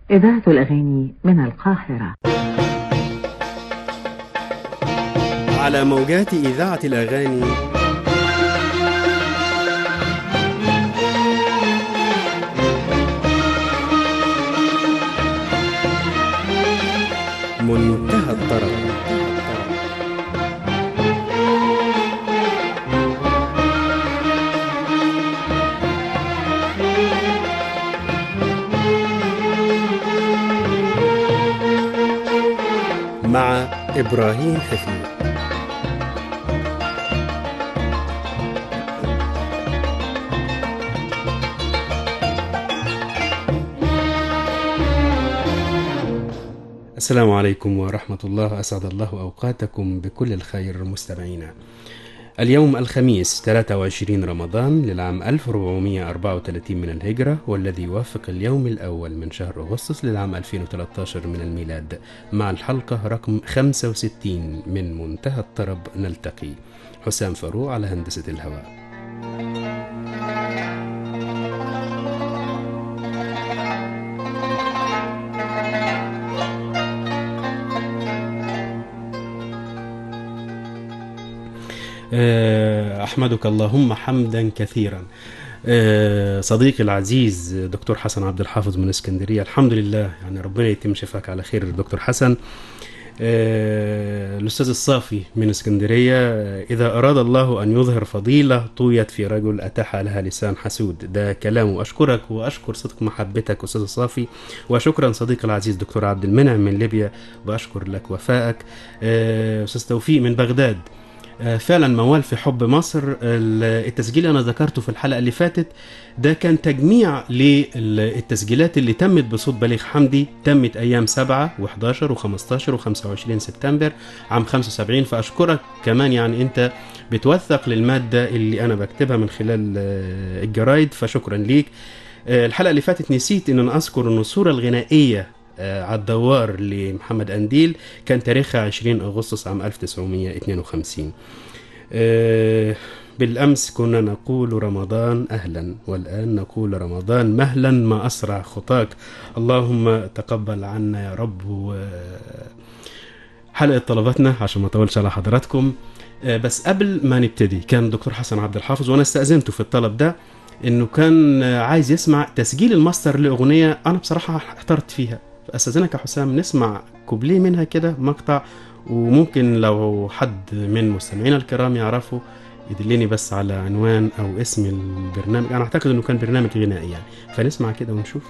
إذاعة الأغاني من القاهرة على موجات إذاعة الأغاني منتهى الطرب مع إبراهيم حفيظ السلام عليكم ورحمة الله أسعد الله أوقاتكم بكل الخير مستمعينا اليوم الخميس 23 رمضان للعام 1434 من الهجرة والذي يوافق اليوم الأول من شهر أغسطس للعام 2013 من الميلاد مع الحلقة رقم 65 من منتهى الطرب نلتقي حسام فاروق على هندسة الهواء أحمدك اللهم حمدا كثيرا صديقي العزيز دكتور حسن عبد الحافظ من اسكندرية الحمد لله يعني ربنا يتم شفاك على خير دكتور حسن الأستاذ الصافي من اسكندرية إذا أراد الله أن يظهر فضيلة طويت في رجل أتاح لها لسان حسود ده كلامه أشكرك وأشكر صدق محبتك أستاذ الصافي وشكرا صديقي العزيز دكتور عبد المنعم من ليبيا وأشكر لك وفائك أستاذ توفيق من بغداد فعلا موال في حب مصر التسجيل انا ذكرته في الحلقه اللي فاتت ده كان تجميع للتسجيلات اللي تمت بصوت بليغ حمدي تمت ايام 7 و11 و15 و25 سبتمبر عام 75 فاشكرك كمان يعني انت بتوثق للماده اللي انا بكتبها من خلال الجرايد فشكرا ليك الحلقه اللي فاتت نسيت ان انا اذكر ان الصوره الغنائيه على الدوار لمحمد أنديل كان تاريخها 20 أغسطس عام 1952 بالأمس كنا نقول رمضان أهلا والآن نقول رمضان مهلا ما أسرع خطاك اللهم تقبل عنا يا رب حلقة طلباتنا عشان ما أطولش على حضراتكم بس قبل ما نبتدي كان دكتور حسن عبد الحافظ وأنا استأذنته في الطلب ده انه كان عايز يسمع تسجيل الماستر لاغنيه انا بصراحه احترت فيها استاذنك يا حسام نسمع كوبليه منها كده مقطع وممكن لو حد من مستمعينا الكرام يعرفه يدلني بس على عنوان او اسم البرنامج انا اعتقد انه كان برنامج غنائي يعني فنسمع كده ونشوف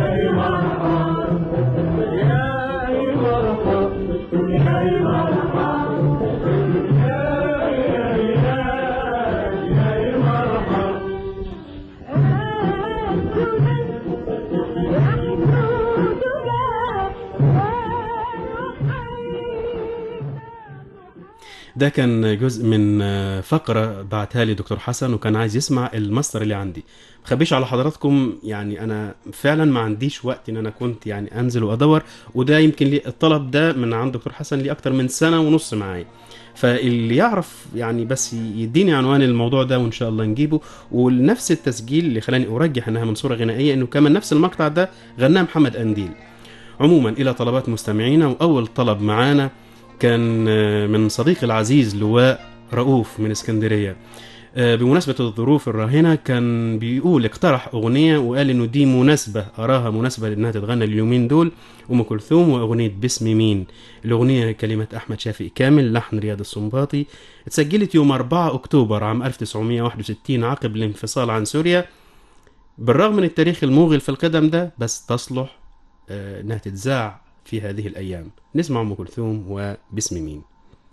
Yeah. ده كان جزء من آه، فقرة بعتها لي دكتور حسن وكان عايز يسمع الماستر اللي عندي مخبيش على حضراتكم يعني انا فعلا ما عنديش وقت ان انا كنت يعني انزل وادور وده يمكن لي الطلب ده من عند دكتور حسن لي اكتر من سنة ونص معايا فاللي يعرف يعني بس يديني عنوان الموضوع ده وان شاء الله نجيبه ونفس التسجيل اللي خلاني ارجح انها من صورة غنائية انه كمان نفس المقطع ده غناه محمد انديل عموما الى طلبات مستمعينا واول طلب معانا كان آه، من صديقي العزيز لواء رؤوف من اسكندريه آه، بمناسبة الظروف الراهنة كان بيقول اقترح أغنية وقال إنه دي مناسبة أراها مناسبة لأنها تتغنى اليومين دول أم كلثوم وأغنية باسم مين الأغنية كلمة أحمد شافي كامل لحن رياض السنباطي اتسجلت يوم 4 أكتوبر عام 1961 عقب الانفصال عن سوريا بالرغم من التاريخ الموغل في القدم ده بس تصلح آه، انها تتذاع في هذه الايام نسمع ام كلثوم وباسم مين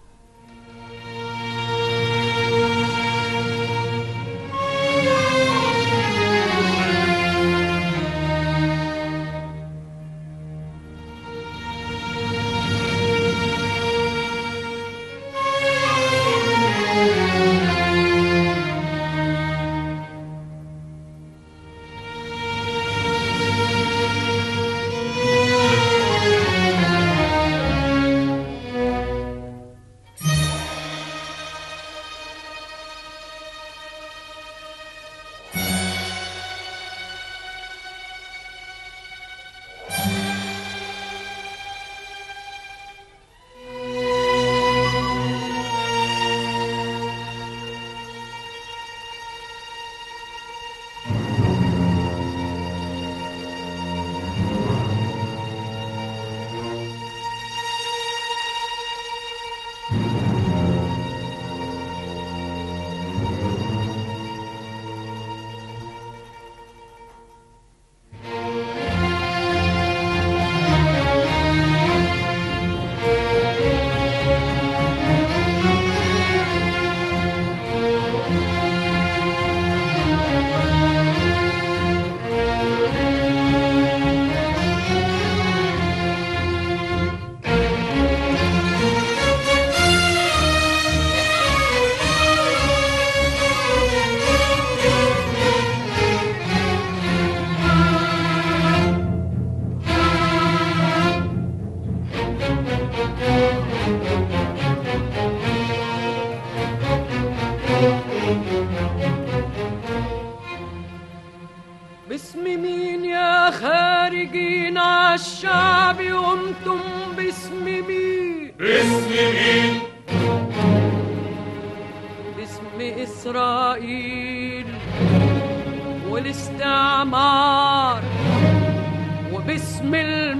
باسم مين يا خارجين عالشعب قمتم باسم مين باسم مين باسم إسرائيل والاستعمار وباسم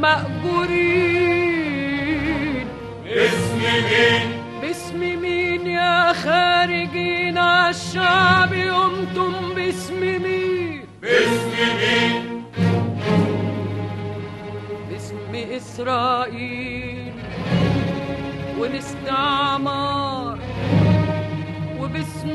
المأجورين باسم مين باسم مين يا خارجين عالشعب قمتم باسم مين باسم مين باسم إسرائيل والاستعمار وباسم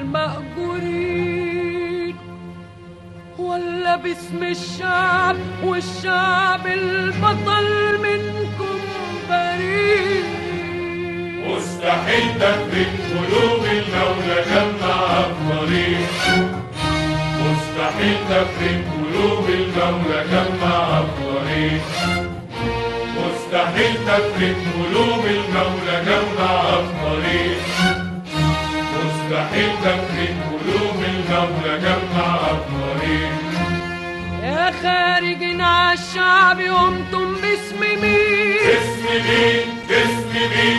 المأجورين ولا باسم الشعب والشعب البطل منكم بريء مستحيل تفرق قلوب المولى جمع الطريق مستحيل تفرق قلوب المولى جمع الطريق مستحيل تفرق قلوب المولى جمع الطريق مستحيل تفرق قلوب المولى جمع الطريق يا خارجين عالشعب قمتم باسم مين باسم مين باسم مين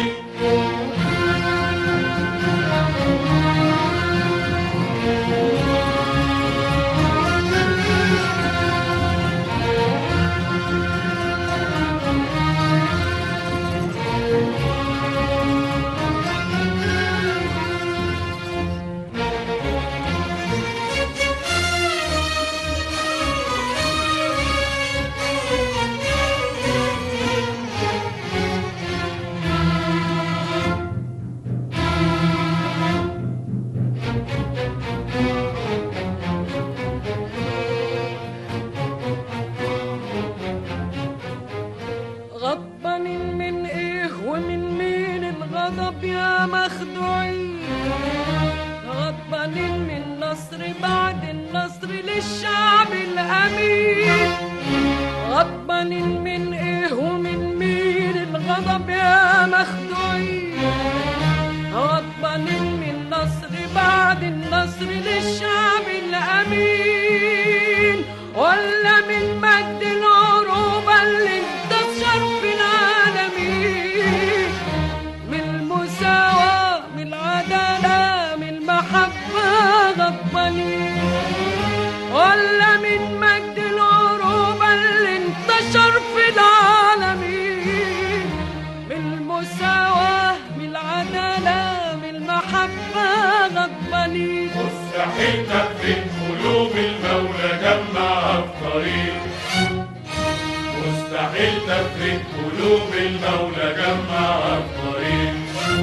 مخدوعين غضبانين من نصر بعد النصر للشعب الأمين غضبانين من إيه ومن مين الغضب يا مخدوعين غضبانين من نصر بعد النصر للشعب الأمين ولا من مجد العروبة اللي انتشر في العالمين من المساواة من العدالة من المحبة غضبانين ولا من مجد العروبة اللي انتشر في العالمين من المساواة من العدالة من المحبة غضبانين مستحيل تفرق قلوب المولى جمعها في طريق مستحيل تفرق قلوب المولى جمعها في طريق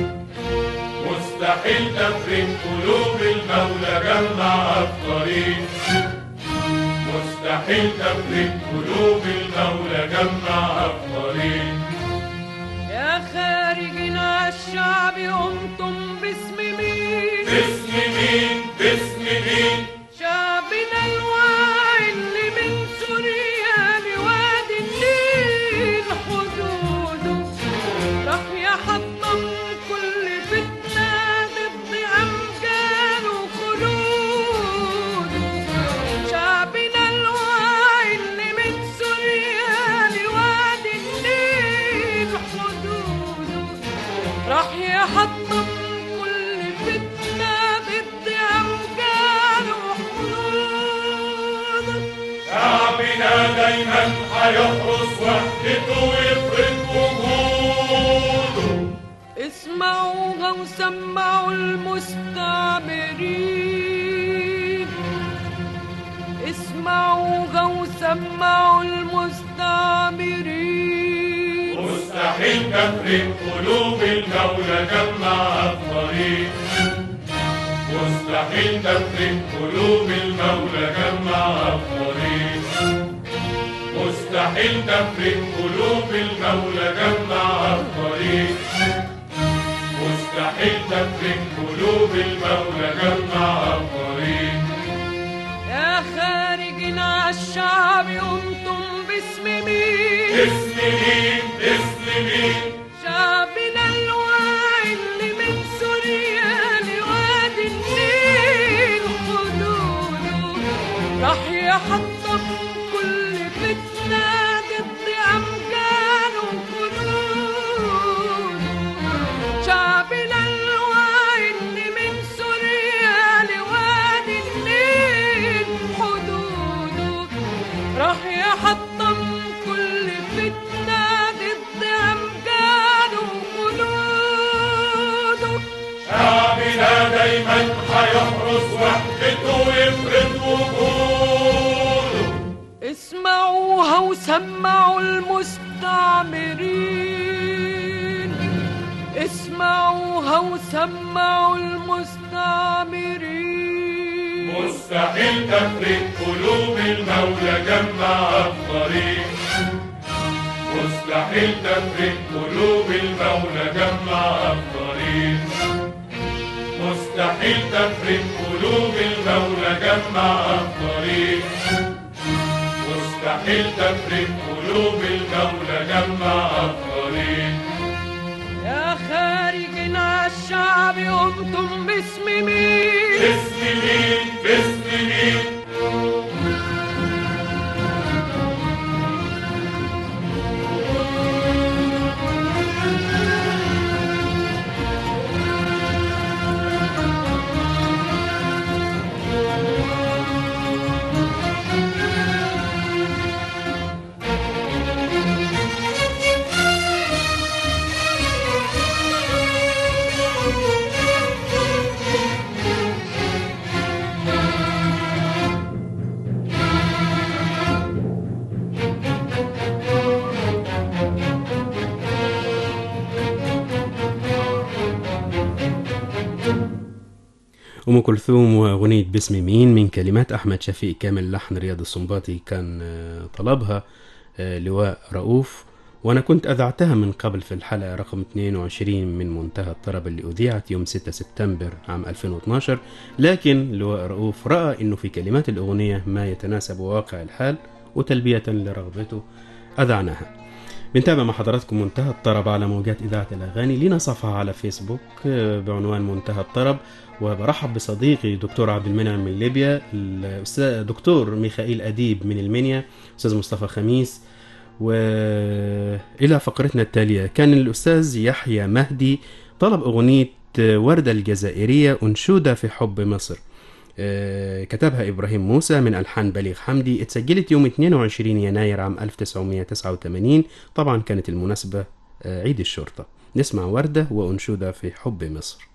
مستحيل تفرق قلوب المولى جمعها في طريق مستحيل تفرق قلوب المولى جمعها في طريق يا خارجين عالشعب قمتم باسم مين باسم مين باسم مين شعبنا الواعي اللي من سوريا لوادي النيل حدوده راح يحطم كل فتنة ضد أمجاد وخلوده شعبنا الواعي اللي من سوريا لوادي النيل حدوده راح يحطم كل فتنة ضد أمجاد وحدوده شعبنا دايما هيحرس وحدته ويفرض وجوده اسمعوها وسمعوا المستعمرين اسمعوها وسمعوا المستعمرين مستحيل تفرق قلوب المولى جمعها في طريق مستحيل تفرق قلوب المولى جمعها في طريق مستحيل تفرق قلوب المولى جمعها في طريق مستحيل تفرق قلوب المولى جمعها في طريق يا خارجين عالشعب قمتم باسم مين اسم مين اسم مين شعبنا الواعي اللي من سوريا لوادي النيل حدوده راح يحطم كل فتنة ضد أمجاد وخلود شعبنا الواعي اللي من سوريا لوادي النيل حدوده راح يحطم كل فتنة ضد أمجاد وخلوده شعبنا دايما هيحرس وحدته ويفرض وجوده اسمعوها وسمعوا المستعمرين اسمعوها وسمعوا المستعمرين مستحيل تفرق قلوب المولى جمعها في طريق مستحيل تفرق قلوب المولى جمعها في طريق مستحيل تفرق قلوب المولى جمعها في طريق مستحيل تفرق قلوب المولى جمعها في طريق يا خارجين عالشعب قمتم باسم مين باسم مين باسم مين أم كلثوم وأغنية باسم مين من كلمات أحمد شفيق كامل لحن رياض السنباطي كان آه، طلبها آه، لواء رؤوف وأنا كنت أذعتها من قبل في الحلقة رقم 22 من منتهى الطرب اللي أذيعت يوم 6 سبتمبر عام 2012 لكن لواء رؤوف رأى أنه في كلمات الأغنية ما يتناسب واقع الحال وتلبية لرغبته أذعناها بنتابع مع حضراتكم منتهى الطرب على موجات إذاعة الأغاني لنا صفحة على فيسبوك آه، بعنوان منتهى الطرب وبرحب بصديقي دكتور عبد المنعم من ليبيا الأستاذ دكتور ميخائيل أديب من المنيا أستاذ مصطفى خميس وإلى فقرتنا التالية كان الأستاذ يحيى مهدي طلب أغنية وردة الجزائرية أنشودة في حب مصر آه، كتبها إبراهيم موسى من ألحان بليغ حمدي اتسجلت يوم 22 يناير عام 1989 طبعا كانت المناسبة آه، عيد الشرطة نسمع وردة وأنشودة في حب مصر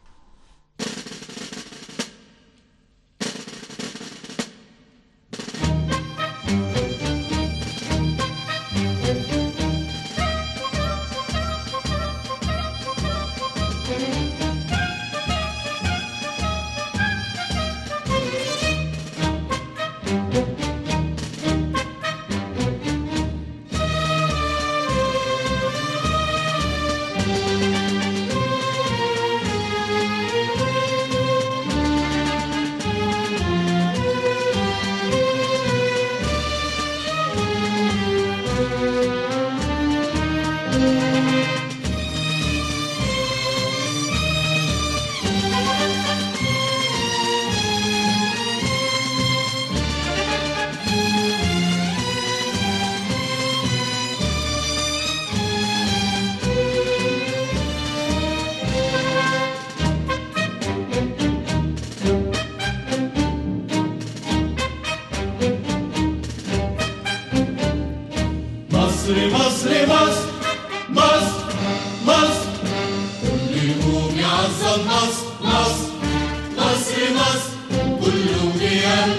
مصر مصر مصر مصر مصر كل يقوم يعظم مصر مصر مصر مصر كله قيام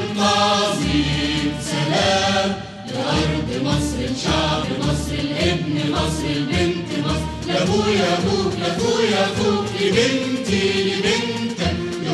تعظيم سلام لأرض مصر لشعب مصر الابن مصر البنت مصر لأبويا أبوك لأخويا أخوك لبنتي لبنتك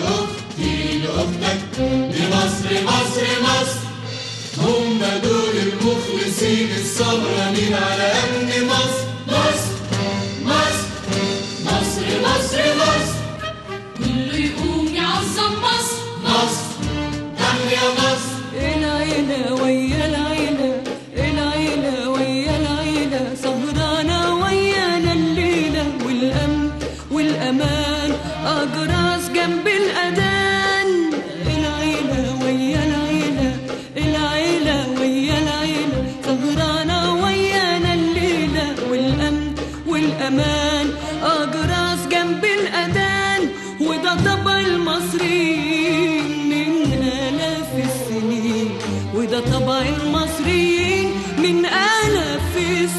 لأختي لأختك لمصر مصر مصر هم دول المخلصين الصبرانين على أمن مصر مصر مصر مصر مصر مصر كله يقوم يعظم مصر مصر تحيا مصر العيلة ويا العيلة العيلة ويا العيلة سهرانة ويانا الليلة والأمن والأمان أجراس جنب الأذان العيلة ويا العيلة العيلة ويا العيلة سهرانة ويانا الليلة والأمن والأمان أجراس جنب الأذان وده طبع المصريين من آلاف السنين وده طبع المصريين من آلاف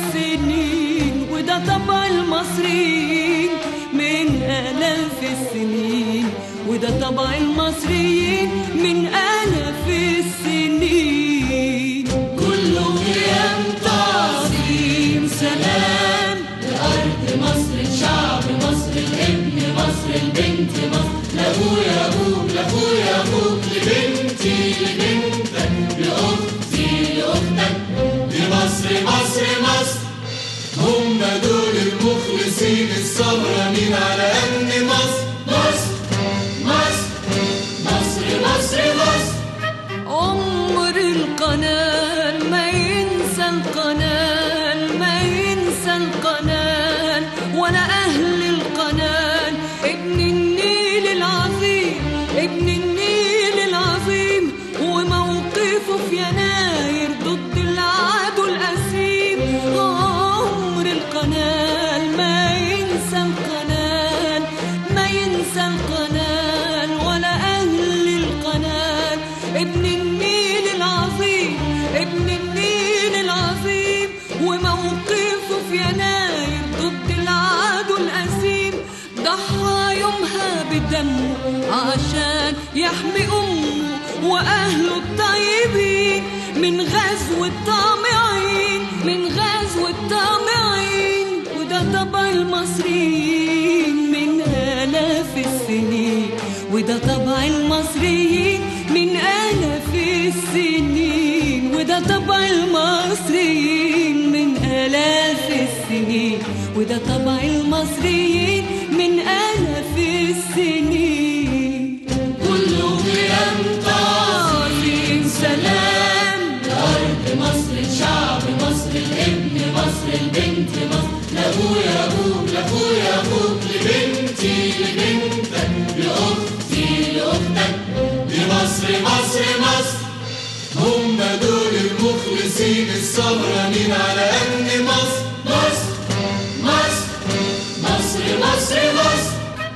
السنين وده طبع المصريين من آلاف السنين وده طبع المصريين من آلاف السنين كله قيام تعظيم سلام لأرض مصر لشعب مصر الابن مصر البنت مصر لأبويا أبوك لأخويا أخوك لبنتي لبنتك لأختي لأختك لمصر مصر مصر هم دول المخلصين الصبرانين على أمن مصر مصر مصر مصر مصر مصر عمر القناة ما ينسى القناة ما ينسى القناة ولا أهل القناة ابن النيل العظيم ابن النيل العظيم وموقفه في يناير ضد العدو الأسيم عمر القناة ما ينسى القناة ما ينسى القناة ولا أهل القناة ابن النيل العظيم ابن النيل العظيم وموقفه في يناير ضد العدو الأسيم ضحى يومها بدمه عشان يحمي أمه وأهله الطيبين من غزو الطامعين من غزو الطامعين وده طبع المصريين من آلاف السنين وده طبع المصريين من آلاف السنين وده طبع المصريين من آلاف السنين الشهيد وده طبع المصريين من آلاف السنين كله قيام تعظيم سلام لأرض مصر لشعب مصر الابن مصر البنت مصر لأبويا أبوك لأخويا أخوك لبنتي لبنتك لأختي لأختك لمصر مصر مصر هم دول المخلصين السهرانين على أمن مصر مصر مصر مصر مصر مصر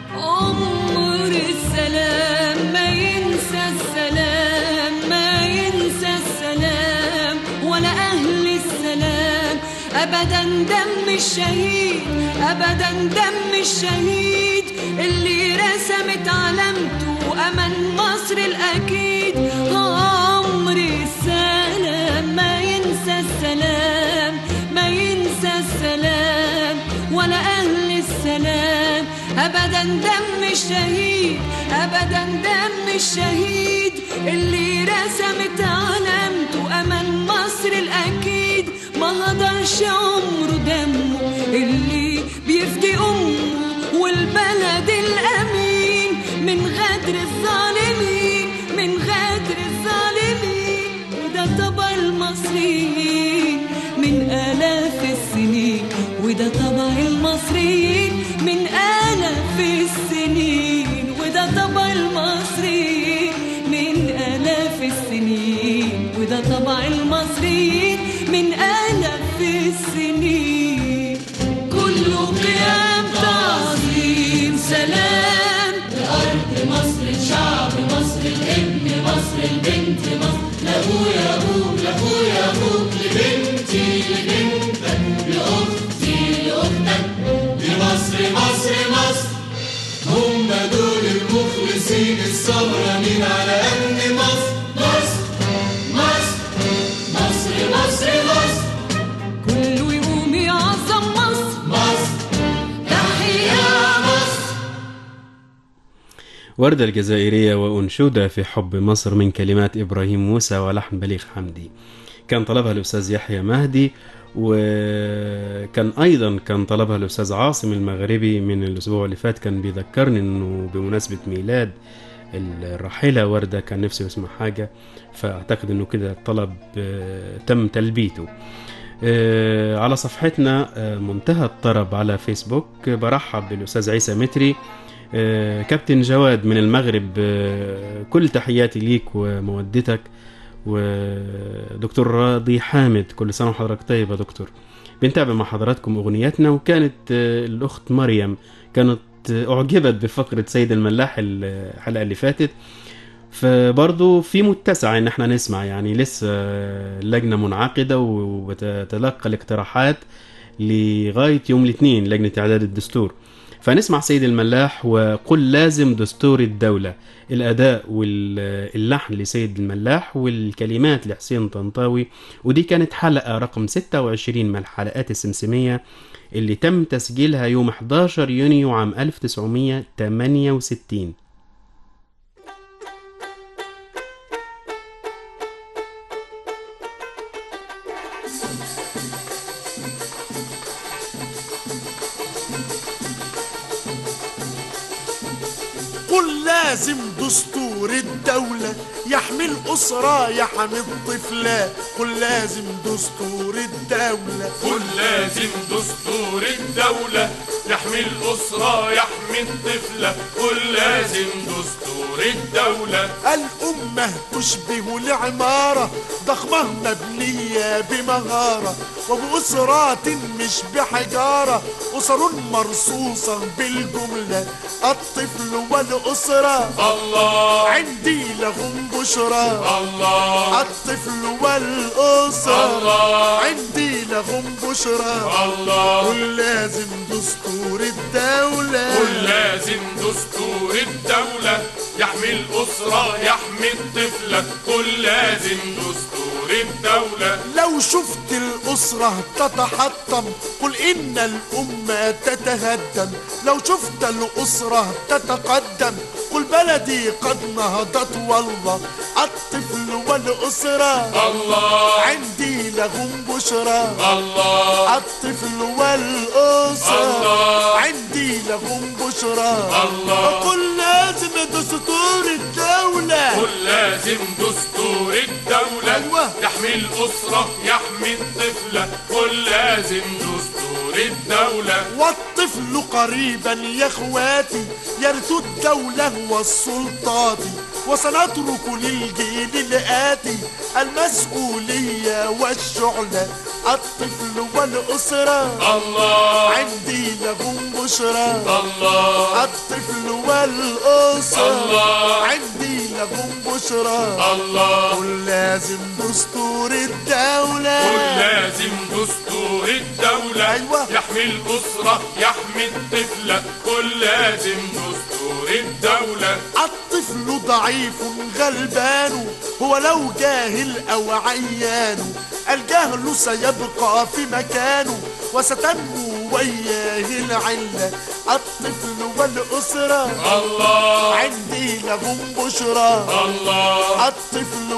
عمر السلام ما ينسى السلام ما ينسى السلام ولا أهل السلام أبدا دم الشهيد أبدا دم الشهيد اللي رسمت علامته أمل مصر الأكيد عمر السلام ما ينسى السلام ما ينسى السلام ولا أهل السلام أبدا دم الشهيد أبدا دم الشهيد اللي رسمت علامته أمل مصر الأكيد ما هدرش عمره دمه اللي بيفدي أمه والبلد الأمين من غدر الظالمين من غدر الظالمين وده طبع المصريين من آلاف السنين وده طبع المصريين من آلاف السنين وده طبع المصريين من آلاف السنين وده طبع المصريين من آلاف السنين كله قيام تعظيم سلام لأرض مصر لشعب مصر الابن مصر البنت مصر لأبويا أبوك لأخويا أبوك لبنتي لبنتك لأختي لأختك لمصر مصر مصر هم دول المخلصين السهرانين على أمن مصر مصر مصر مصر مصر مصر كله يقوم يعظم مصر مصر تحيا مصر وردة الجزائرية وأنشودة في حب مصر من كلمات إبراهيم موسى ولحن بليغ حمدي كان طلبها الأستاذ يحيى مهدي وكان أيضا كان طلبها الأستاذ عاصم المغربي من الأسبوع اللي فات كان بيذكرني أنه بمناسبة ميلاد الراحلة وردة كان نفسه يسمع حاجة فأعتقد أنه كده الطلب آه، تم تلبيته آه، على صفحتنا آه، منتهى الطرب على فيسبوك آه، برحب بالأستاذ عيسى متري آه، كابتن جواد من المغرب آه، كل تحياتي ليك ومودتك ودكتور راضي حامد كل سنة وحضرتك طيب يا دكتور بنتابع مع حضراتكم أغنياتنا وكانت آه، الأخت مريم كانت آه، أعجبت بفقرة سيد الملاح الحلقة اللي فاتت فبرضه في متسع ان احنا نسمع يعني لسه اللجنه منعقده وبتتلقى الاقتراحات لغايه يوم الاثنين لجنه اعداد الدستور فنسمع سيد الملاح وقل لازم دستور الدوله الاداء واللحن لسيد الملاح والكلمات لحسين طنطاوي ودي كانت حلقه رقم 26 من الحلقات السمسميه اللي تم تسجيلها يوم 11 يونيو عام 1968 قل لازم دستور الدولة يحمي الأسرة يحمي الطفلة قل لازم دستور الدولة كل لازم دستور الدولة يحمي الأسرة يحمي الطفلة كل لازم دستور الدولة الأمة تشبه العمارة ضخمة مبنية بمهارة وبأسرات مش بحجارة أسر مرصوصة بالجملة الطفل والأسرة الله عندي لهم بشرى الله الطفل والأسرة الله عندي لهم بشرى الله قل لازم دستور الدولة كل لازم دستور الدولة يحمي الأسرة يحمي الطفلة كل لازم دستور الدولة لو شفت الأسرة تتحطم قل إن الأمة تتهدم لو شفت الأسرة تتقدم قل بلدي قد نهضت والله الطفل والأسرة الله عندي لهم بشرى الله الطفل والأسرة الله. عندي لهم بشرى الله. كل لازم دستور الدولة كل لازم دستور الدولة أيوة. يحمي الأسرة يحمي الطفلة كل لازم دستور الدولة والطفل قريبا يا اخواتي يرث الدولة والسلطات وسنترك للجيل الآتي المسؤولية والشعلة الطفل والأسرة الله عندي لهم بشرى الله الطفل والأسرة الله. عندي لهم بشرى الله قل لازم دستور كل الدولة لازم دستور الدولة أيوة. يحمي الأسرة يحمي الطفلة كل لازم دستور الدولة الطفل ضعيف غلبان هو لو جاهل أو عيان الجهل سيبقى في مكانه وستنمو وياه العلة الطفل والأسرة الله عندي لهم بشرى الله الطفل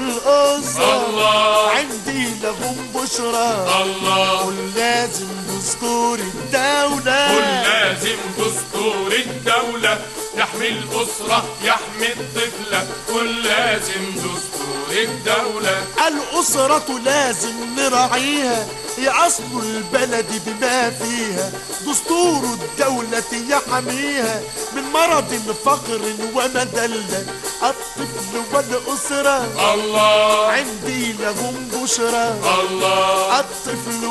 والأسرة الله. عندي لهم بشرى الله قل لازم دستور كل الدولة لازم دستور الدولة يحمي الأسرة يحمي الطفلة كل لازم دستور الدولة الأسرة لازم نراعيها هي أصل البلد بما فيها دستور الدولة يحميها من مرض فقر ومذلة الطفل والأسرة الله عندي لهم بشرى الله الطفل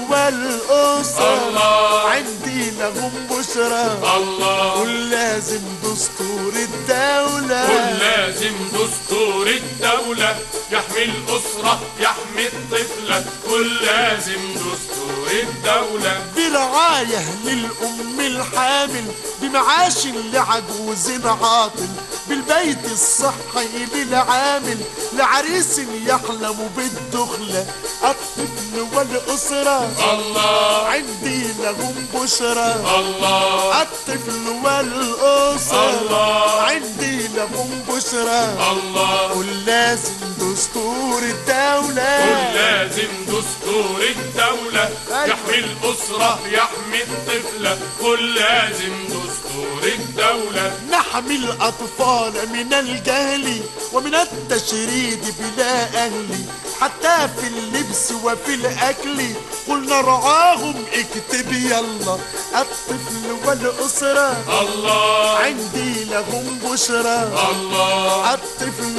والأسرة الله. عندي لهم بشرى الله قل لازم دستور الدولة كل لازم دستور الدولة يحمي الأسرة يحمي الطفلة كل لازم دستور الدولة برعاية للأم الحامل بمعاش لعجوز عاطل بالبيت الصحي للعامل لعريس يحلم بالدخلة الطفل والأسرة الله عندي لهم بشرى الله الطفل والأسرة الله. عندي لهم بشرى الله قل لازم دستور الدولة كل لازم دستور الدولة أيوة. يحمي الأسرة يحمي الطفلة كل لازم دستور الدولة نحمي الأطفال من الجهل ومن التشريد بلا أهل حتى في اللبس وفي الأكل قلنا رعاهم اكتب يلا الطفل والأسرة الله عندي لهم بشرى الله الطفل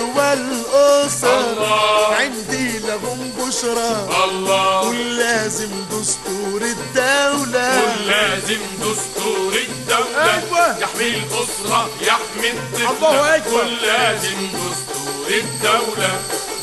والأسرة الله. عندي لهم بشرى الله قل لازم دستور الدولة كل لازم دستور الدولة أيوة. يحمي الأسرة يحمي الله الطفلة أكبر. كل لازم دستور الدولة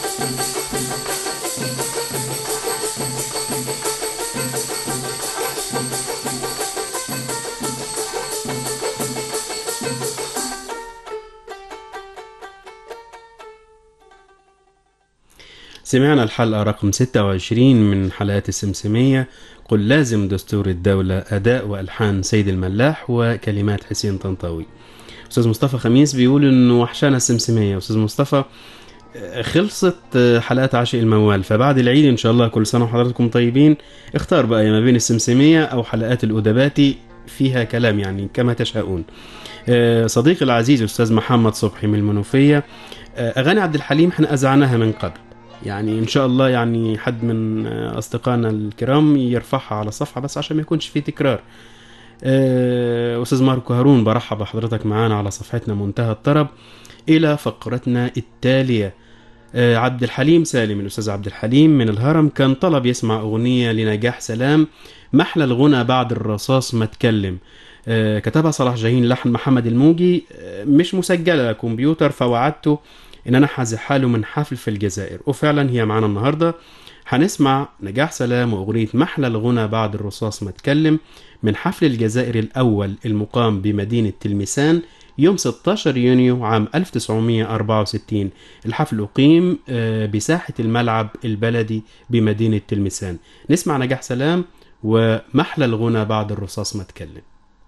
سمعنا الحلقة رقم 26 من حلقات السمسمية قل لازم دستور الدولة أداء وألحان سيد الملاح وكلمات حسين طنطاوي أستاذ مصطفى خميس بيقول إنه وحشانا السمسمية أستاذ مصطفى آه، خلصت آه، حلقات عاشق الموال فبعد العيد إن شاء الله كل سنة وحضراتكم طيبين اختار بقى ما بين السمسمية أو حلقات الأدباتي فيها كلام يعني كما تشاءون آه، صديقي العزيز أستاذ محمد صبحي من المنوفية آه، أغاني عبد الحليم احنا أذعناها من قبل يعني ان شاء الله يعني حد من اصدقائنا الكرام يرفعها على الصفحه بس عشان ما يكونش في تكرار آه، استاذ ماركو هارون برحب بحضرتك معانا على صفحتنا منتهى الطرب الى فقرتنا التاليه آه، عبد الحليم سالم الاستاذ عبد الحليم من الهرم كان طلب يسمع اغنيه لنجاح سلام محلى الغنى بعد الرصاص ما اتكلم آه، كتبها صلاح جاهين لحن محمد الموجي آه، مش مسجله كمبيوتر فوعدته ان انا هزحها له من حفل في الجزائر وفعلا هي معانا النهارده هنسمع نجاح سلام واغنيه محلى الغنى بعد الرصاص ما اتكلم من حفل الجزائر الاول المقام بمدينه تلمسان يوم 16 يونيو عام 1964 الحفل أقيم آه، بساحة الملعب البلدي بمدينة تلمسان نسمع نجاح سلام ومحلى الغنى بعد الرصاص ما اتكلم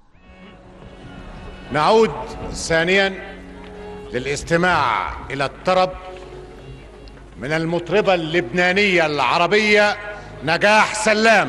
نعود ثانيا للاستماع الى الطرب من المطربة اللبنانية العربية نجاح سلام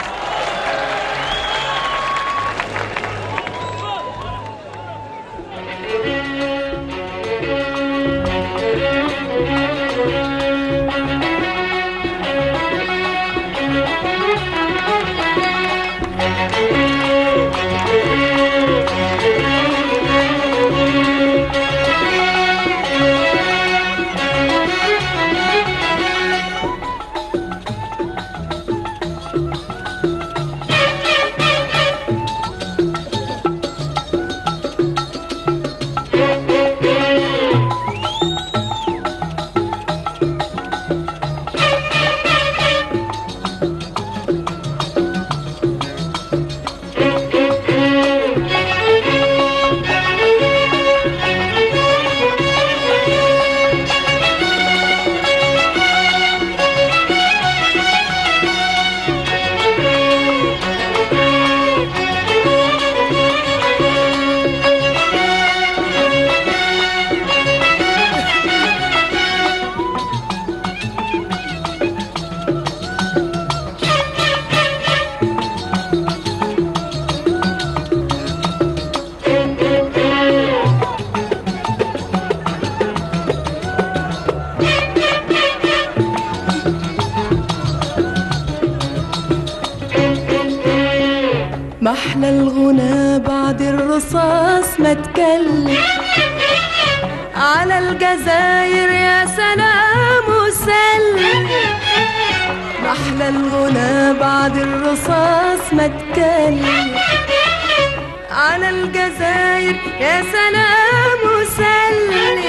محلى الغنى بعد الرصاص ما تكلم على الجزاير يا سلام وسلم محلى الغنى بعد الرصاص ما تكلم على الجزاير يا سلام وسلم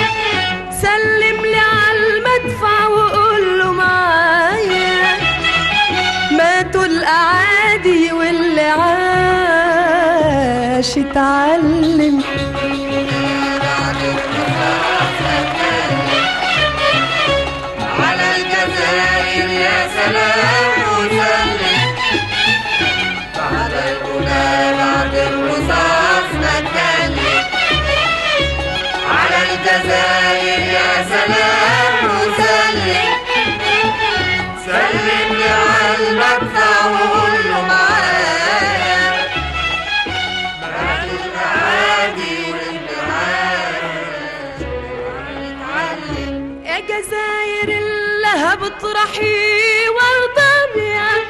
سلم لي على المدفع وقول له معايا ماتوا الأعادي واللي عاش اتعلم على الجزائر يا سلام وسلم بعد الغنى بعد الرصاص نتكلم على الجزائر يا سلام وسلم سلم لي على المدفع وقول له معايا بعد الأعادي والانتعاش يا جزاير اللهب اطرحي ورد ابيض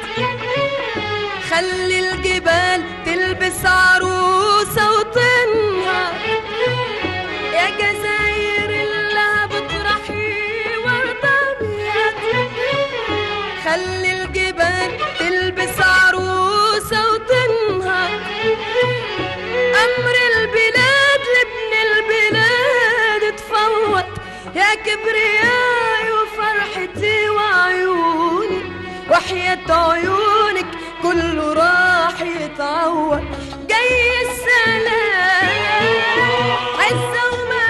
خلي الجبال تلبس عروسة وتنهر يا جزاير اللهب اطرحي ورد ابيض خلي الجبال تلبس عروسة وتنهر أمر البلاد لابن البلاد تفوت يا كبريائي وفرحتي وعيوني وحياة عيونك كله راح يتعوض جاي السلام عزة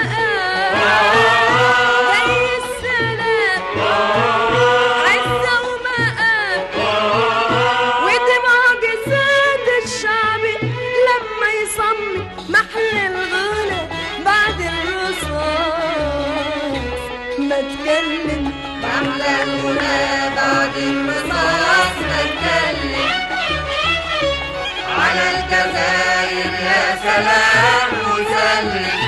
ومقام جاي السلام عزة ومقام ودي معجزات الشعب لما يصمم محل الغنى بعد الرصاص ما تكلم محلى الغنى بعد الرصاص نتكلم على الجزائر يا سلام وسلم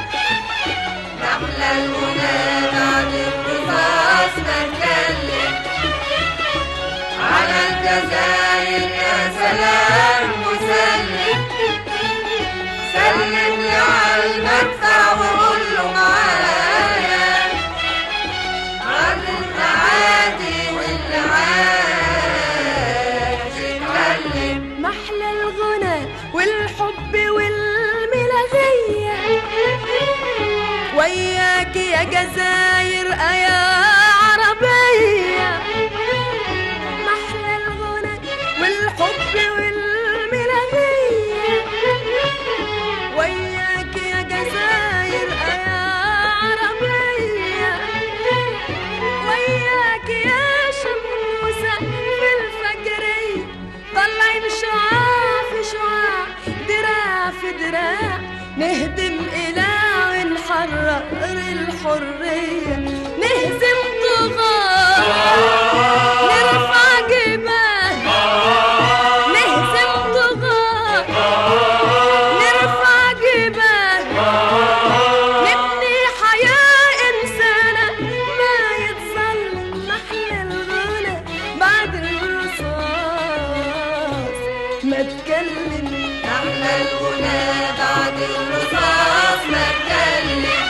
محلى الغنى بعد الرصاص نتكلم على الجزائر يا سلام وسلم سلم لي على المدفع وقول له معايا عن الأعادي واللي عاش اتكلم محلى الغنى والحب والملغية وياك يا جزاير يا عربية محلى الغنى والحب والملغية وياك يا جزاير يا عربية وياك يا شموسة في الفجرية طلعين شعاع في شعاع دراع في دراع نهدم إله ونحرر الحرية نهزم نرفع جبال نهزم طغاة نرفع جبال نبني حياة إنسانة ما يتظلم محل الغنى بعد الرصاص ما تكلم نحلى الغنى بعد الرصاص ما اتكلم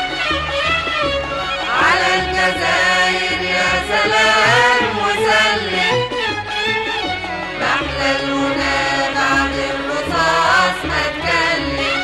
على الجزائر يا سلام وسلم نحلى الغنى بعد الرصاص ما اتكلم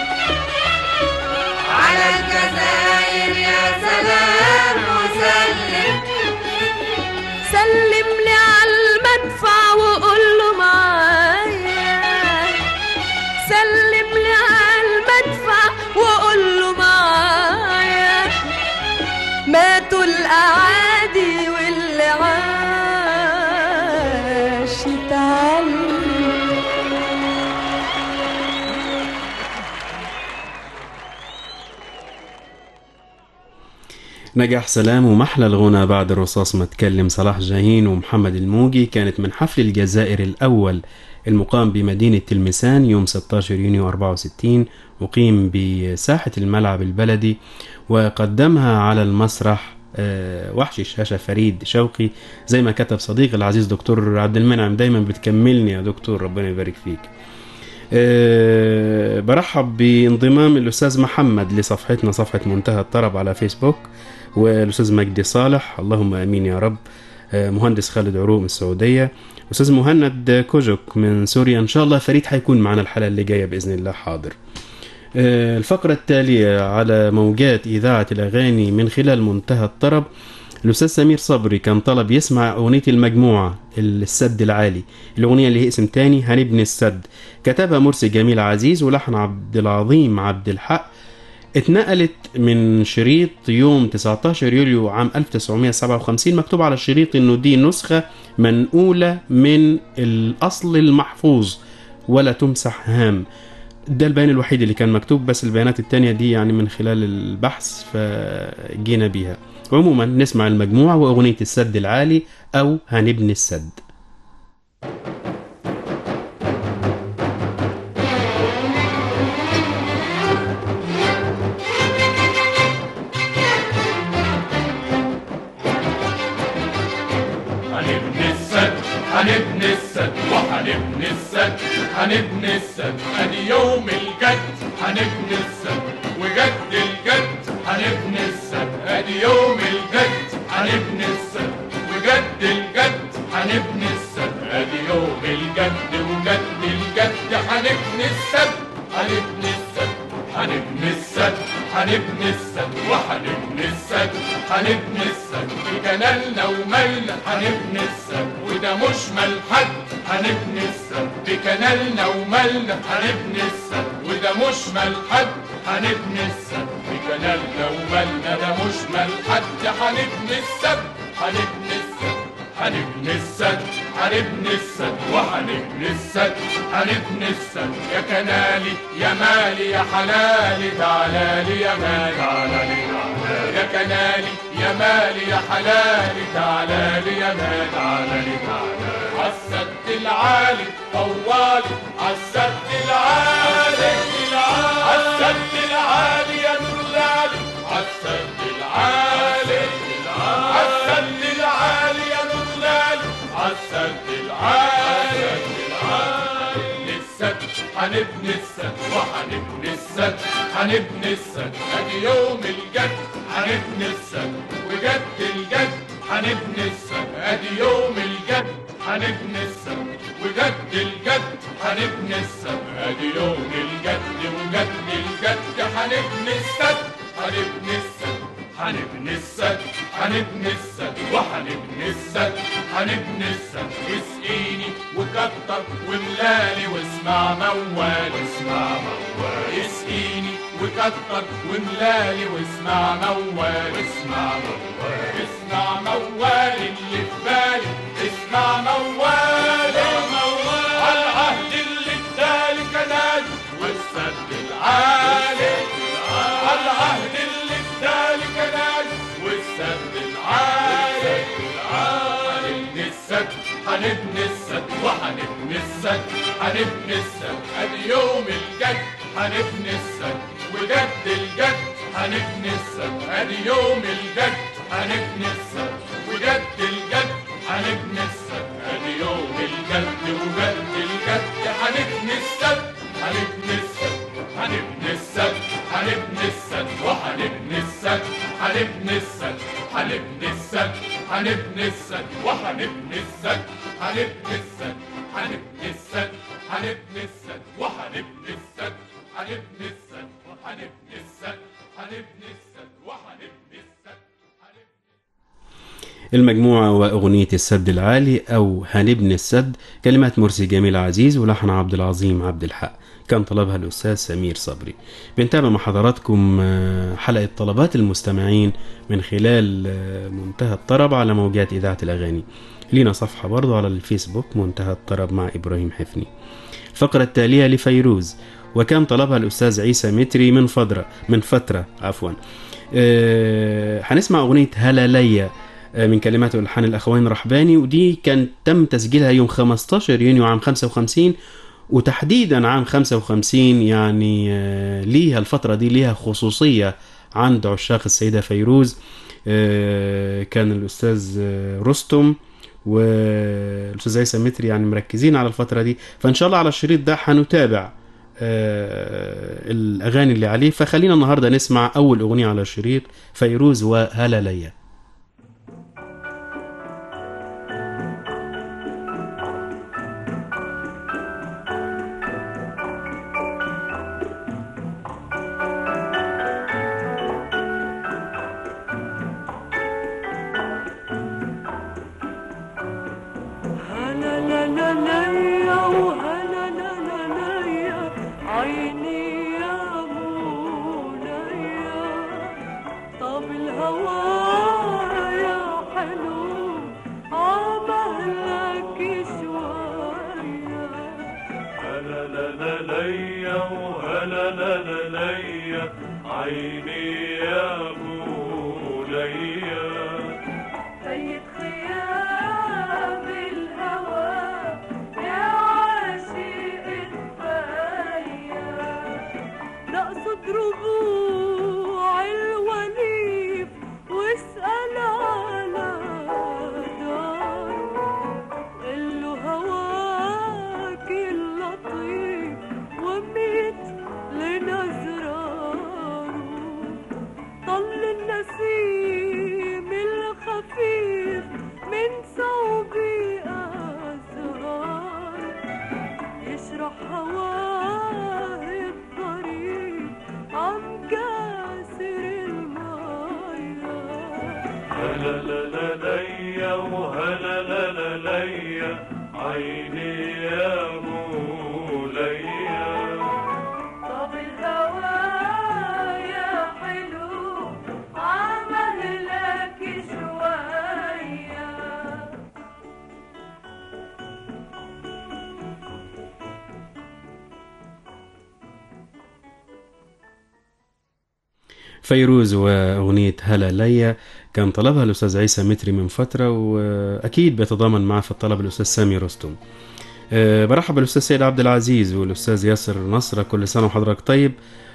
على الجزائر يا سلام وسلم سلم لي على المدفع وقول له معايا سلم لي على المدفع وقول له معايا ماتوا الاعادي واللي عاش يتعلم نجاح سلام ومحلى الغنى بعد الرصاص ما تكلم صلاح جاهين ومحمد الموجي كانت من حفل الجزائر الأول المقام بمدينة تلمسان يوم 16 يونيو 64 أقيم بساحة الملعب البلدي وقدمها على المسرح آه، وحش الشاشة فريد شوقي زي ما كتب صديقي العزيز دكتور عبد المنعم دايما بتكملني يا دكتور ربنا يبارك فيك أه برحب بانضمام الاستاذ محمد لصفحتنا صفحه منتهى الطرب على فيسبوك والاستاذ مجدي صالح اللهم امين يا رب أه مهندس خالد عروق من السعوديه استاذ مهند كوجك من سوريا ان شاء الله فريد حيكون معنا الحلقه اللي جايه باذن الله حاضر أه الفقره التاليه على موجات اذاعه الاغاني من خلال منتهى الطرب الاستاذ سمير صبري كان طلب يسمع اغنيه المجموعه السد العالي الاغنيه اللي هي اسم تاني هنبني السد كتبها مرسي جميل عزيز ولحن عبد العظيم عبد الحق اتنقلت من شريط يوم 19 يوليو عام 1957 مكتوب على الشريط انه دي نسخه منقوله من الاصل المحفوظ ولا تمسح هام ده البيان الوحيد اللي كان مكتوب بس البيانات التانية دي يعني من خلال البحث فجينا بيها عموما نسمع المجموعة وأغنية السد العالي أو هنبني السد هنبني السد هنبني السد وهنبني السد هنبني السد ادي يوم الجد هنبني السد وجد الجد هنبني السد ادي يوم الجد هنبني السد وجد الجد هنبني السد ادي يوم الجد وجد الجد هنبني السد هنبني السد هنبني السد هنبني السد وهنبني السد هنبني السد بكنالنا ومالنا هنبني السد وده مش ملحد هنبني السد بكنالنا ومالنا هنبني السد وده مش ملحد هنبني السد بكنالنا ومالنا ده مش ملحد هنبني السد هنبني السد هنبني السد هنبني السد وهنبني السد هنبني السد يا كنالي يا مالي يا حلالي تعالالي يا مالي تعالالي تعالالي يا كنالي يا مالي يا حلالي تعالالي يا مالي تعالالي تعالالي عالسد العالي طوالي عالسد العالي عالسد العالي يا نورلالي عالسد العالي عالسد العالي يا نورلالي عالسد العالي نبني السد هنبني السد وهنبني السد هنبني السد ادي يوم الجد هنبني السد وجد الجد هنبني السد ادي يوم الجد هنبني السد وجد الجد هنبني السد ادي يوم الجد وجد الجد هنبني السد هنبني السد هنبني السد هنبني السد وهنبني السد هنبني السد اسقيني وكتر وملالي واسمع موال واسمع موال اسقيني وكتر وملالي واسمع موال واسمع موال اسمع موال اللي في بالي اسمع موال على العهد اللي ادالي كنال والسد العالي على العهد اللي ادالي كنال والسد العالي السد هنبني السد ادي يوم الجد هنبني السد وجد الجد هنبني السد ادي يوم الجد هنبني السد وجد الجد هنبني السد ادي يوم الجد وجد الجد هنبني السد هنبني السد هنبني السد هنبني السد وهنبني السد هنبني السد هنبني السد هنبني السد وهنبني السد هنبني السد هنبني السد هنبني السد وهنبني السد هنبني السد وهنبني السد هنبني السد وهنبني السد المجموعة وأغنية السد العالي أو هنبني السد كلمات مرسي جميل عزيز ولحن عبد العظيم عبد الحق كان طلبها الأستاذ سمير صبري بنتابع مع حضراتكم آه، حلقة طلبات المستمعين من خلال آه، منتهى الطرب على موجات إذاعة الأغاني لينا صفحة برضو على الفيسبوك منتهى الطرب مع إبراهيم حفني الفقرة التالية لفيروز وكان طلبها الأستاذ عيسى متري من فترة من فترة عفوا آه، هنسمع أغنية هلالية آه، من كلمات والحان الأخوين رحباني ودي كان تم تسجيلها يوم 15 يونيو عام 55 وتحديدا عام 55 يعني آه، ليها الفترة دي ليها خصوصية عند عشاق السيدة فيروز آه، كان الأستاذ آه، رستم والاستاذ عيسى متري يعني مركزين على الفتره دي فان شاء الله على الشريط ده هنتابع آه، الاغاني اللي عليه فخلينا النهارده نسمع اول اغنيه على الشريط فيروز وهلا ليا هلا لا لا ليا وهلا لا لا ليا عيني يا مولايا طب الهوى يا حلو عملك شوية هلا لا لا ليا وهلا لا لا ليا عيني يا بوليا سيد خيام الهوى يا عاشق الفايا نقصد ربوع الوليف واسأل على دار قله هواك اللطيف وميت لنزراره طل النسيم الخفيف من ثوبي أزهار يشرح هواه الطريق عن كاسر المايه هلا لا لا ليا وهلا لا لا ليا عيني يا بوليا طب الهوى يا حلو عمل لك شوية فيروز واغنيه هلا ليا كان طلبها الاستاذ عيسى متري من فتره واكيد بيتضامن معه في الطلب الاستاذ سامي رستم أه، برحب بالاستاذ سيد عبد العزيز والاستاذ ياسر نصره كل سنه وحضرتك طيب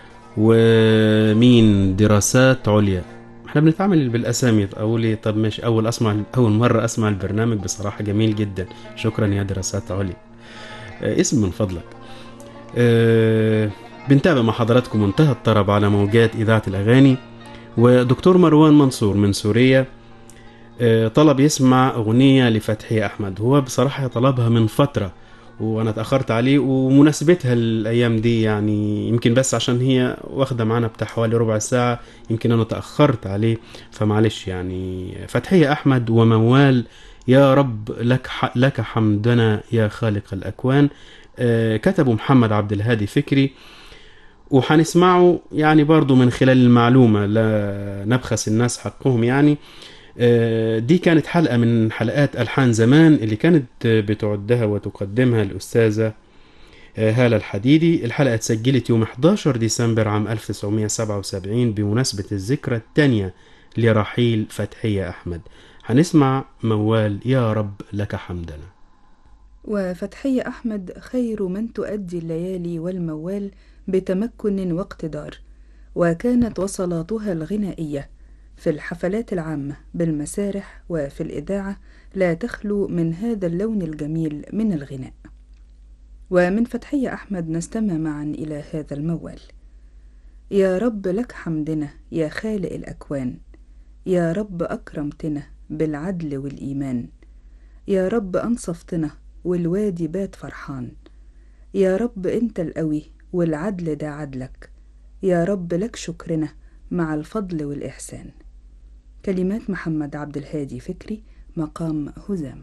ومين دراسات عليا احنا بنتعامل بالاسامي اقول لي طب ماشي اول اسمع اول مره اسمع البرنامج بصراحه جميل جدا شكرا يا دراسات عليا أه، اسم من فضلك أه، بنتابع مع حضراتكم منتهى الطرب على موجات إذاعة الأغاني ودكتور مروان منصور من سوريا آه، طلب يسمع أغنية لفتحي أحمد هو بصراحة طلبها من فترة وأنا تأخرت عليه ومناسبتها الأيام دي يعني يمكن بس عشان هي واخدة معانا بتاع حوالي ربع ساعة يمكن أنا تأخرت عليه فمعلش يعني فتحية أحمد وموال يا رب لك ح- لك حمدنا يا خالق الأكوان آه، كتبه محمد عبد الهادي فكري وحنسمعه يعني برضو من خلال المعلومة لا نبخس الناس حقهم يعني آه، دي كانت حلقة من حلقات ألحان زمان اللي كانت آه، بتعدها وتقدمها الأستاذة آه، هالة الحديدي الحلقة اتسجلت يوم 11 ديسمبر عام 1977 بمناسبة الذكرى الثانية لرحيل فتحية أحمد هنسمع موال يا رب لك حمدنا وفتحية أحمد خير من تؤدي الليالي والموال بتمكن واقتدار وكانت وصلاتها الغنائية في الحفلات العامة بالمسارح وفي الإذاعة لا تخلو من هذا اللون الجميل من الغناء ومن فتحية أحمد نستمع معا إلى هذا الموال يا رب لك حمدنا يا خالق الأكوان يا رب أكرمتنا بالعدل والإيمان يا رب أنصفتنا والوادي بات فرحان يا رب أنت القوي والعدل ده عدلك يا رب لك شكرنا مع الفضل والإحسان كلمات محمد عبد الهادي فكري مقام هزام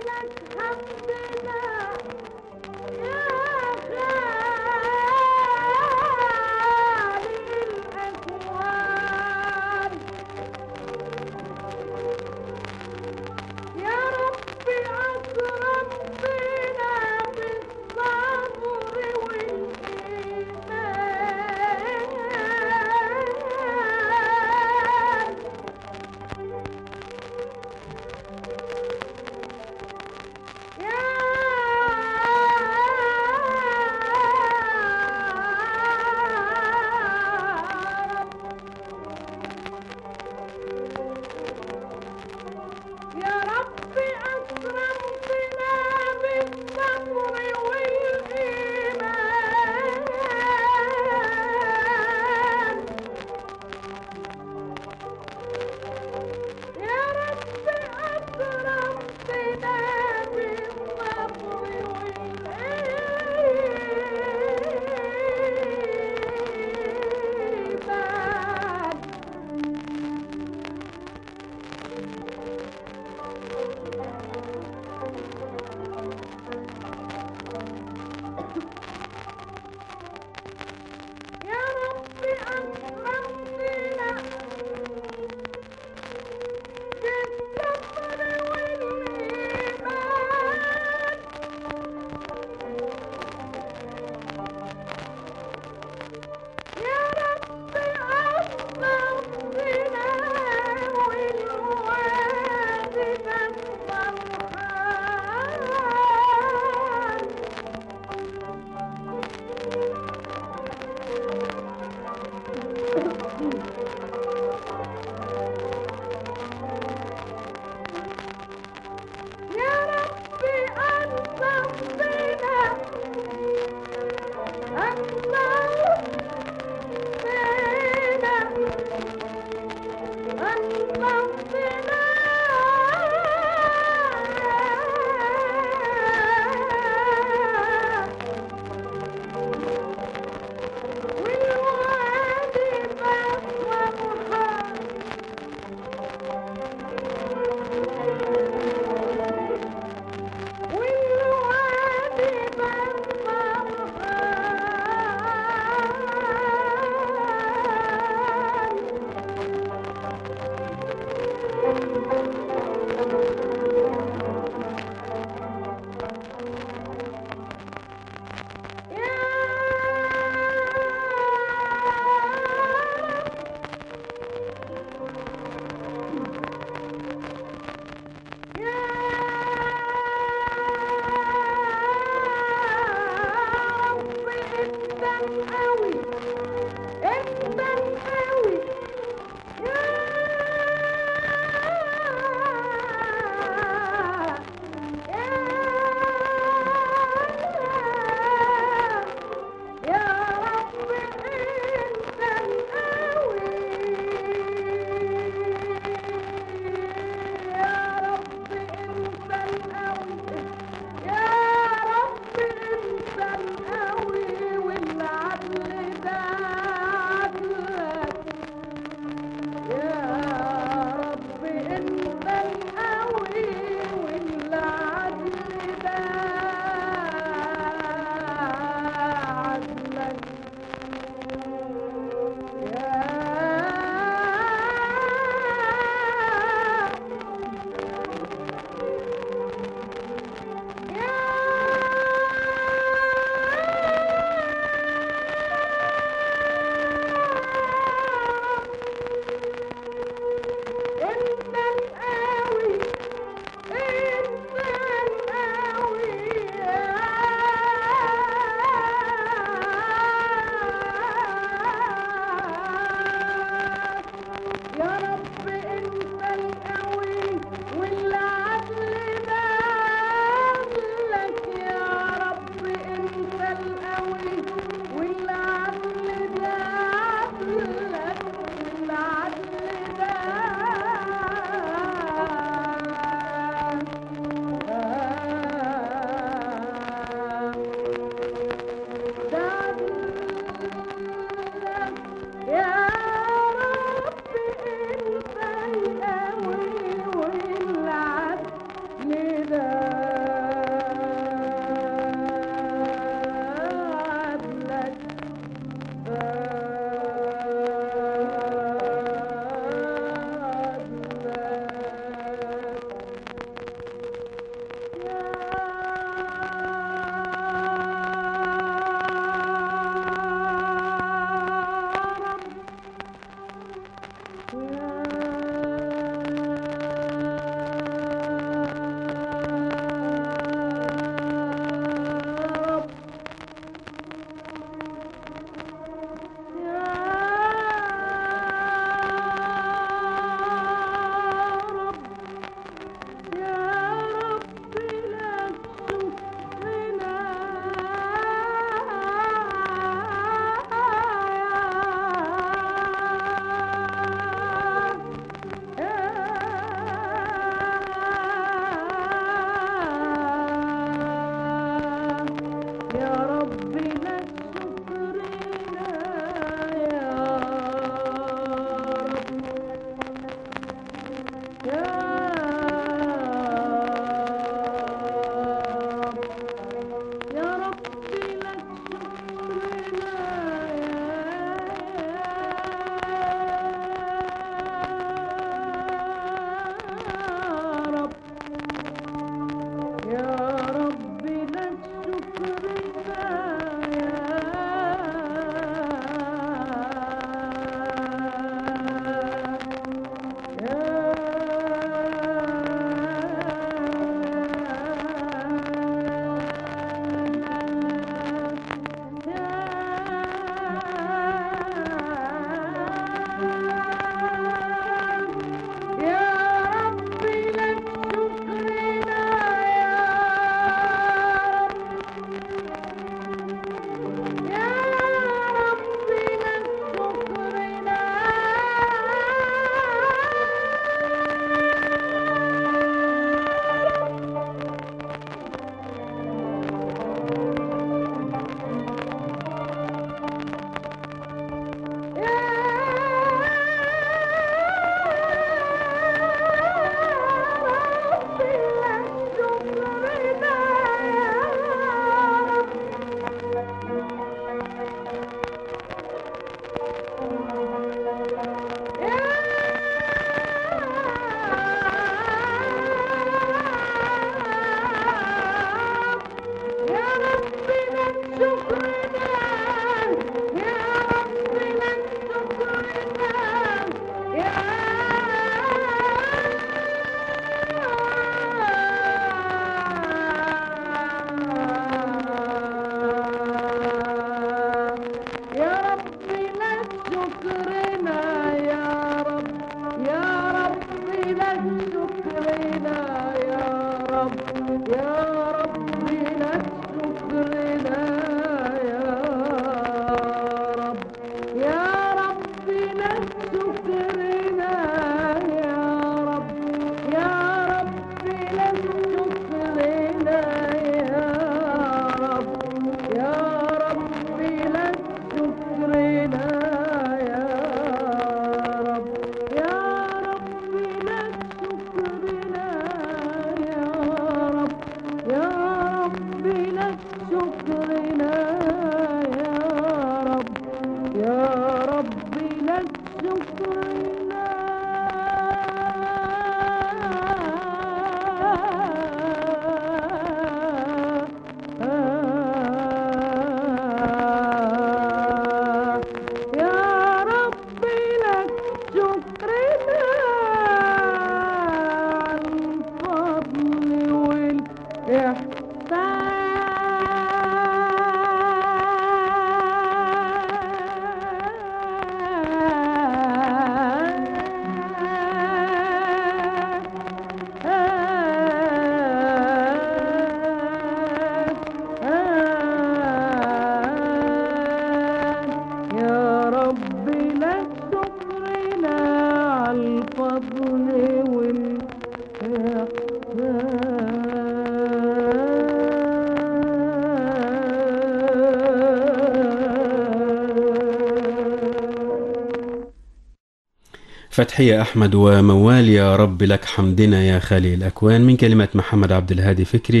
فتحية أحمد وموال يا رب لك حمدنا يا خالي الأكوان من كلمات محمد عبد الهادي فكري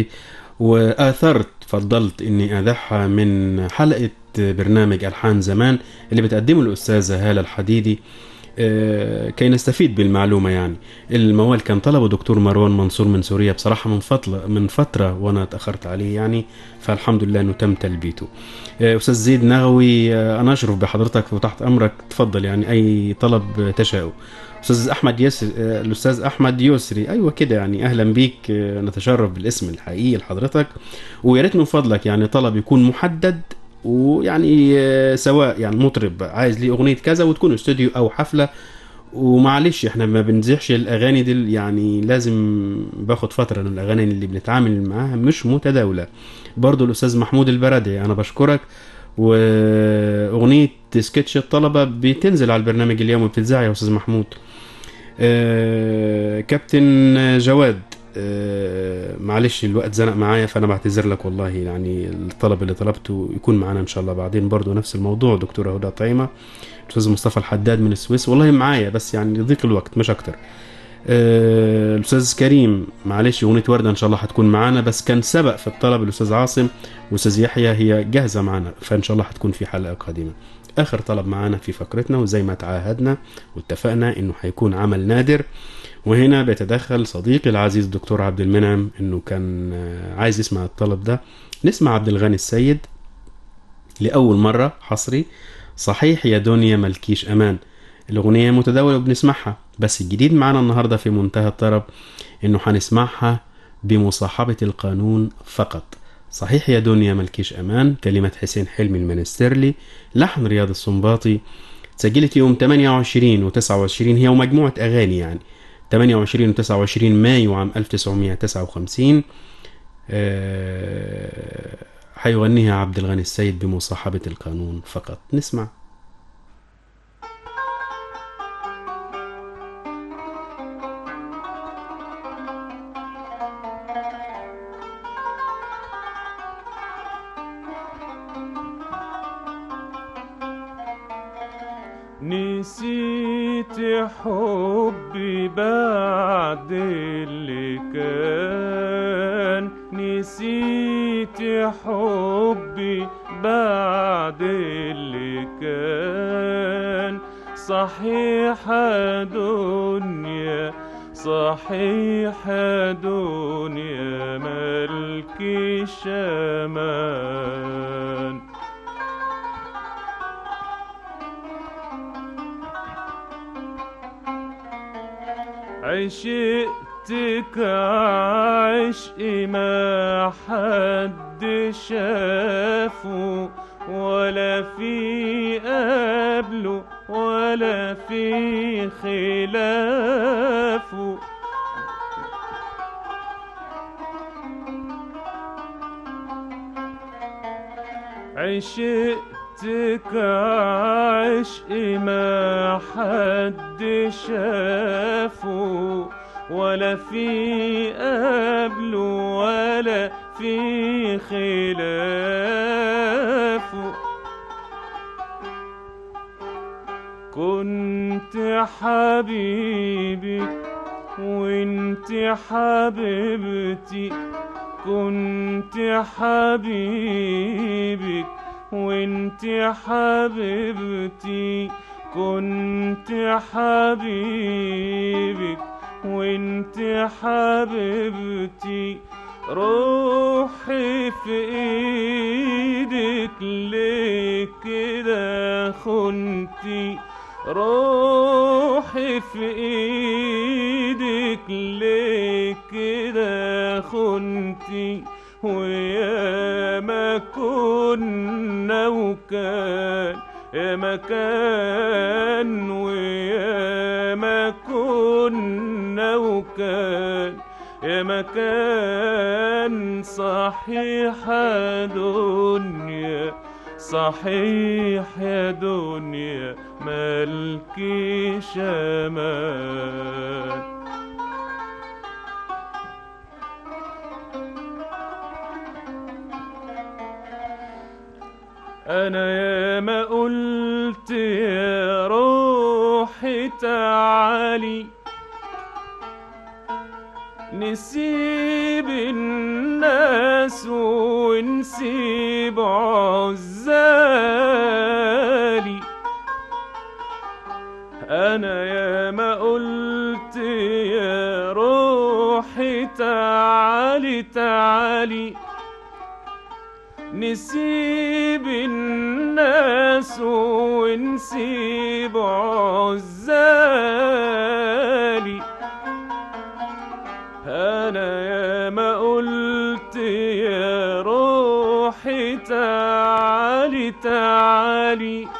وآثرت فضلت إني أذحها من حلقة برنامج ألحان زمان اللي بتقدمه الأستاذة هالة الحديدي آه، كي نستفيد بالمعلومة يعني الموال كان طلبه دكتور مروان منصور من سوريا بصراحة من فترة من فترة وأنا تأخرت عليه يعني فالحمد لله إنه تم تلبيته آه، أستاذ زيد نغوي آه، أنا أشرف بحضرتك وتحت أمرك تفضل يعني أي طلب تشاءه أستاذ أحمد يسري الأستاذ أحمد يسري أيوة كده يعني أهلا بيك آه، نتشرف بالاسم الحقيقي لحضرتك ويا ريت من فضلك يعني طلب يكون محدد ويعني آه، سواء يعني مطرب عايز ليه اغنيه كذا وتكون استوديو او حفله ومعلش احنا ما بنزحش الاغاني دي يعني لازم باخد فتره لان الاغاني اللي بنتعامل معاها مش متداوله برضو الاستاذ محمود البرادي انا بشكرك واغنيه سكتش الطلبه بتنزل على البرنامج اليومي بتتذاع يا استاذ محمود آه، كابتن جواد آه، معلش الوقت زنق معايا فانا بعتذر لك والله يعني الطلب اللي طلبته يكون معانا ان شاء الله بعدين برضو نفس الموضوع دكتوره هدى طعيمه الاستاذ مصطفى الحداد من السويس والله معايا بس يعني ضيق الوقت مش اكتر آه، الاستاذ كريم معلش اغنيه ورده ان شاء الله هتكون معانا بس كان سبق في الطلب الاستاذ عاصم والاستاذ يحيى هي جاهزه معانا فان شاء الله هتكون في حلقه قادمه اخر طلب معانا في فقرتنا وزي ما تعاهدنا واتفقنا انه هيكون عمل نادر وهنا بيتدخل صديقي العزيز الدكتور عبد المنعم انه كان آه، عايز يسمع الطلب ده نسمع عبد الغني السيد لاول مره حصري صحيح يا دنيا ملكيش امان الاغنيه متداوله وبنسمعها بس الجديد معانا النهارده في منتهى الطرب انه هنسمعها بمصاحبه القانون فقط صحيح يا دنيا ملكيش امان كلمه حسين حلمي المنسترلي لحن رياض السنباطي سجلت يوم 28 و29 هي ومجموعه اغاني يعني 28 و 29 مايو عام 1959 آه، هيغنيها عبد الغني السيد بمصاحبة القانون فقط نسمع نسيت حبي بعد اللي كان نسيت حبي بعد اللي كان صحيح يا دنيا صحيح يا دنيا ملكي شمان عشقتك عشق ما حد شافه ولا في قبله ولا في خلافه عشقتك عشق ما حد شافه ولا في قبله ولا في خلافه كنت حبيبك وانت حبيبتي كنت حبيبك وانت حبيبتي كنت حبيبك وانت حبيبتي روحي في ايدك ليه كده خنتي روحي في ايدك ليه كده خنتي ويا ما كنا وكان يا ما كان ويا ما كنا وكان يا ما كان صحيح يا دنيا صحيح يا دنيا مالكيش امان انا يا ما قلت يا روحي تعالي نسيب الناس ونسيب عزالي انا يا ما قلت يا روحي تعالي تعالي نسيب الناس ونسيب عزالي انا يا ما قلت يا روحي تعالي تعالي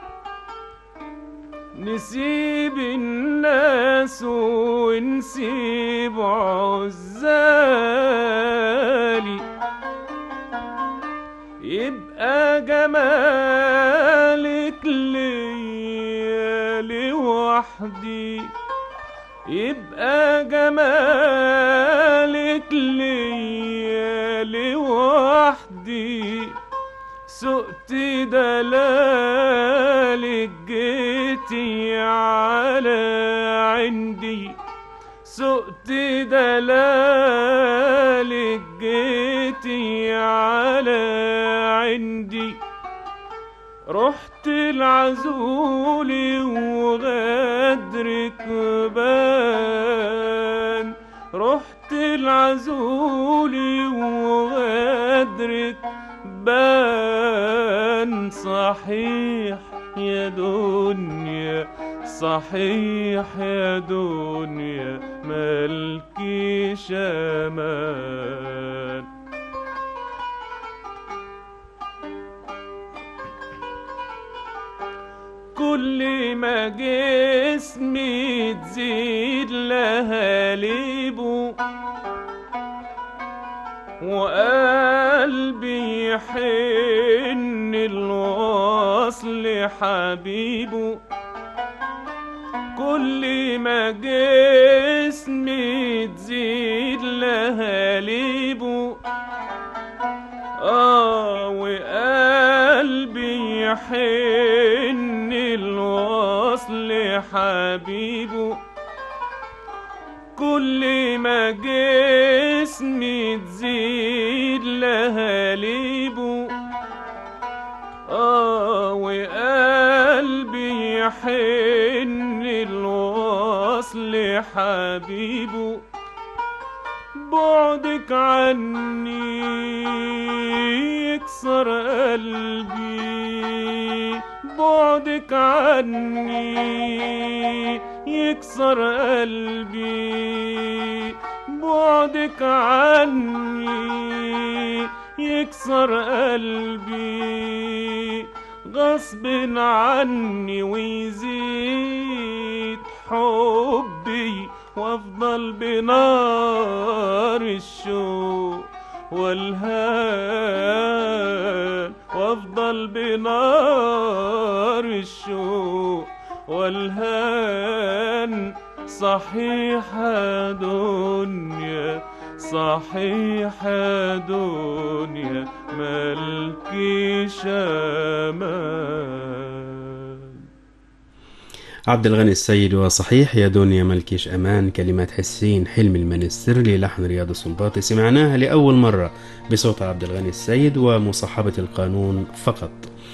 نسيب الناس ونسيب عزالي يبقى جمالك ليا لوحدي يبقى جمالك ليا لوحدي سقت دلالك جيتي على عندي سقت دلالك جيتي على عندي رحت العزول وغدرك بان رحت العزول وغدرك بان صحيح يا دنيا صحيح يا دنيا مالكيش امان كل ما جسمي تزيد لهاليبه وقلبي يحن الوصل حبيبه كل ما جسمي تزيد لهاليبه اه وقلبي يحن الوصل حبيبه كل ما جسمي تزيد لهاليبه اه وقلبي يحن الوصل حبيبه بعدك عني يكسر قلبي بعدك عني يكسر قلبي بعدك عني يكسر قلبي غصب عني ويزيد حبي وافضل بنار الشوق والهان وافضل بنار الشوق والهان صحيح يا دنيا صحيح يا دنيا ملكيش امان عبد الغني السيد وصحيح يا دنيا ملكيش أمان كلمات حسين حلمي المنسترلي لحن رياض السنباطي سمعناها لأول مرة بصوت عبد الغني السيد ومصاحبة القانون فقط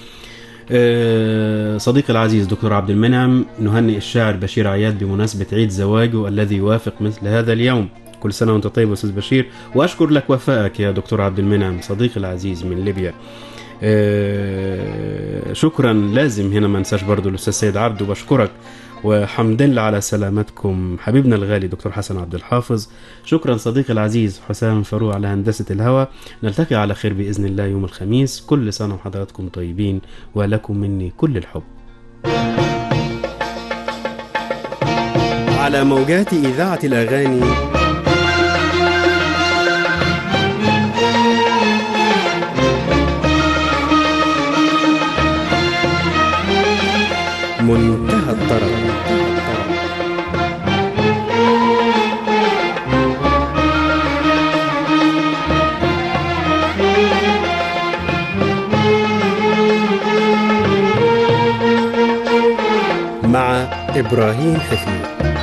آه، صديقي العزيز دكتور عبد المنعم نهنئ الشاعر بشير عياد بمناسبة عيد زواجه الذي يوافق مثل هذا اليوم كل سنة وانت طيب أستاذ بشير وأشكر لك وفائك يا دكتور عبد المنعم صديقي العزيز من ليبيا آه، شكرا لازم هنا ما ننساش برضو الاستاذ سيد عبده بشكرك وحمدا لله على سلامتكم حبيبنا الغالي دكتور حسن عبد الحافظ شكرا صديقي العزيز حسام فاروق على هندسة الهوى نلتقي على خير بإذن الله يوم الخميس كل سنة وحضراتكم طيبين ولكم مني كل الحب على موجات إذاعة الأغاني منتهى الطرب مع إبراهيم حفيظ